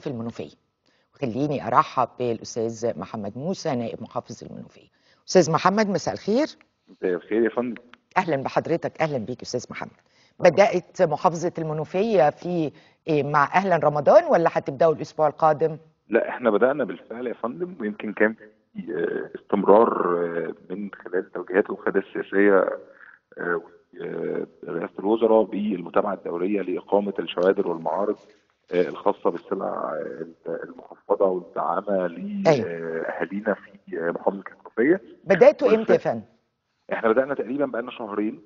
في المنوفية خليني أرحب بالأستاذ محمد موسى نائب محافظ المنوفية أستاذ محمد مساء الخير مساء الخير يا فندم أهلا بحضرتك أهلا بيك أستاذ محمد بدأت محافظة المنوفية في إيه مع أهلا رمضان ولا هتبدأوا الأسبوع القادم؟ لا احنا بدأنا بالفعل يا فندم ويمكن كان في آه، استمرار آه، من خلال توجيهات القيادة السياسية آه، ورئاسة الوزراء بالمتابعة الدورية لإقامة الشوادر والمعارض آه، الخاصة بالسلع آه، المخفضة والمدعمة لأهالينا في آه، محافظة المنوفية بدأتوا إمتى يا فندم؟ احنا بدأنا تقريبا بقالنا شهرين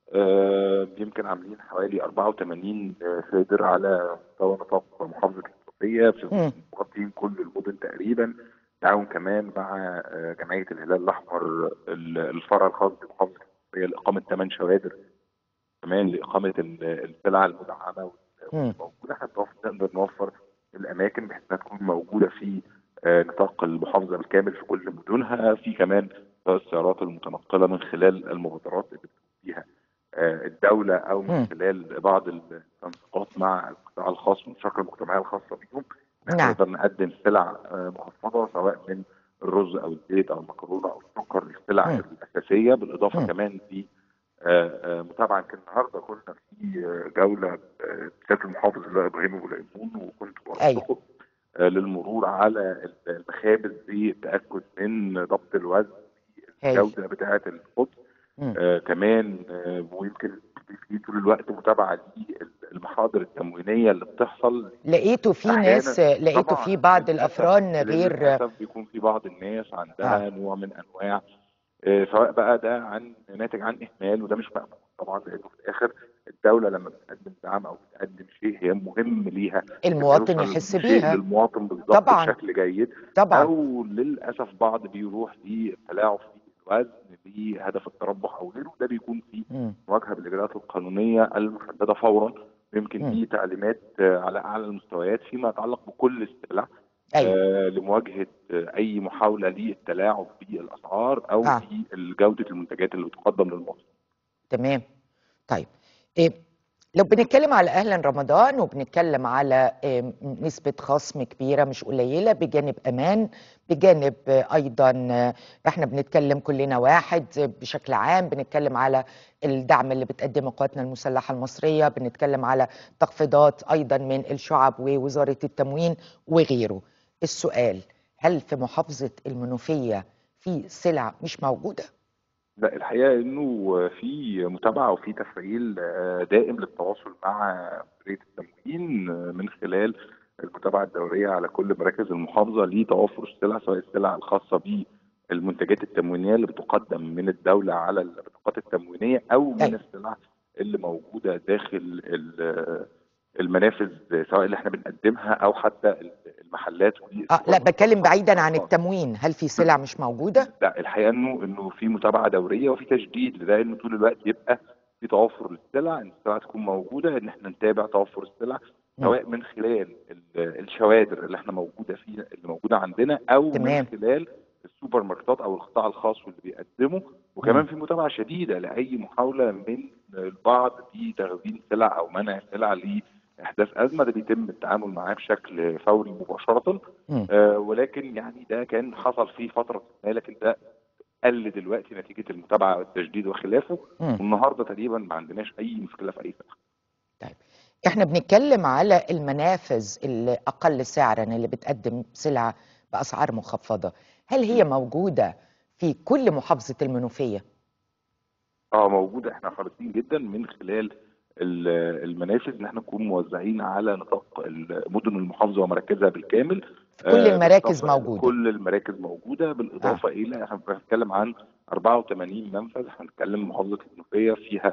آه، يمكن عاملين حوالي 84 صادر على مستوى نطاق محافظة الإسكندرية في مم. مغطين كل المدن تقريبا تعاون كمان مع آه، جمعية الهلال الأحمر ال- الفرع الخاص بمحافظة الإسكندرية لإقامة ثمان شوادر كمان لإقامة ال- السلع المدعمة مم. والموجودة احنا بنوفر- نقدر نوفر الأماكن بحيث إنها تكون موجودة في آه، نطاق المحافظة بالكامل في كل مدنها في كمان السيارات المتنقلة من خلال المبادرات اللي بتكون فيها آه، الدولة أو مم. من خلال بعض التنسيقات مع القطاع الخاص والمشاركة المجتمعية الخاصة بيهم إحنا نعم. نقدر نقدم سلع آه، مخفضة سواء من الرز أو الزيت أو المكرونة أو السكر السلع مم. الأساسية بالإضافة مم. كمان في آه، آه، متابعة يمكن النهارده كنا في آه، جولة آه، سيادة المحافظ اللي هو إبراهيم أبو الأيمون وكنت أيوة. برافقه آه، للمرور على المخابز للتأكد من ضبط الوزن هايل. الجودة بتاعة الخبز مم. آه كمان آه ويمكن في طول الوقت متابعة للمحاضر التموينية اللي بتحصل لقيتوا في أحياناً ناس لقيتوا طبعاً في بعض للأسف- الأفران غير للأسف بيكون في بعض الناس عندها آه. نوع من أنواع آه، سواء بقى ده عن ناتج عن إهمال وده مش مقبول طبعا لأنه في الآخر الدولة لما بتقدم دعم أو بتقدم شيء هي مهم ليها المواطن يوصل يحس شيء بيها للمواطن بالظبط طبعاً. بشكل جيد طبعا او للاسف بعض بيروح للتلاعب في الوزن بهدف التربح او غيره ده بيكون في مم. مواجهه بالاجراءات القانونيه المحدده فورا ويمكن مم. في تعليمات آه، على اعلى المستويات فيما يتعلق بكل السلع أيوة آه، لمواجهه آه، اي محاوله للتلاعب في الاسعار او آه. في جوده المنتجات اللي بتقدم للمواطن تمام طيب إيه لو بنتكلم على اهلا رمضان وبنتكلم على إيه نسبة خصم كبيرة مش قليلة بجانب امان بجانب آه، ايضا آه، احنا بنتكلم كلنا واحد آه، بشكل عام بنتكلم على الدعم اللي بتقدمه قواتنا المسلحة المصرية بنتكلم على تخفيضات ايضا من الشعب ووزارة التموين وغيره السؤال هل في محافظة المنوفية في سلع مش موجودة؟ لا الحقيقه انه في متابعه وفي تفعيل آه، دائم للتواصل مع مديريه التموين آه، من خلال المتابعه الدوريه على كل مراكز المحافظه لتوافر السلع سواء السلع الخاصه بالمنتجات التموينيه اللي بتقدم من الدوله على البطاقات التموينيه او من أيوة. السلع اللي موجوده داخل ال- المنافذ سواء اللي احنا بنقدمها او حتى المحلات آه لا بتكلم بعيدا عن التموين التموين هل في سلع مش موجودة؟ لا الحقيقه انه انه في متابعه دوريه وفي تشديد لده انه طول الوقت يبقى في توفر للسلع ان السلع تكون موجوده ان احنا نتابع توفر السلع مم. سواء من خلال ال- الشوادر اللي احنا موجوده فيها اللي موجوده عندنا او تمام. من خلال السوبر ماركتات او القطاع الخاص واللي بيقدموا وكمان مم. في متابعه شديده لاي محاوله من البعض بتخزين سلع او منع سلع لاحداث ازمه ده بيتم التعامل معاه بشكل فوري مباشره مم. آه، ولكن يعني ده كان حصل فيه فترة ما لكن ده قل دلوقتي نتيجة المتابعة والتجديد وخلافه مم. والنهاردة تقريبا ما عندناش أي مشكلة في أي سلعة طيب احنا بنتكلم على المنافذ اللي اقل سعرا اللي بتقدم سلع باسعار مخفضه هل هي موجوده في كل محافظه المنوفيه اه موجودة احنا حريصين جدا من خلال ال- المنافذ ان احنا نكون موزعين على نطاق مدن المحافظة ومراكزها بالكامل في كل آه، المراكز بالإضافة- موجوده كل المراكز موجودة بالإضافة إلى احنا بنتكلم عن 84 منفذ احنا بنتكلم محافظة المنوفية فيها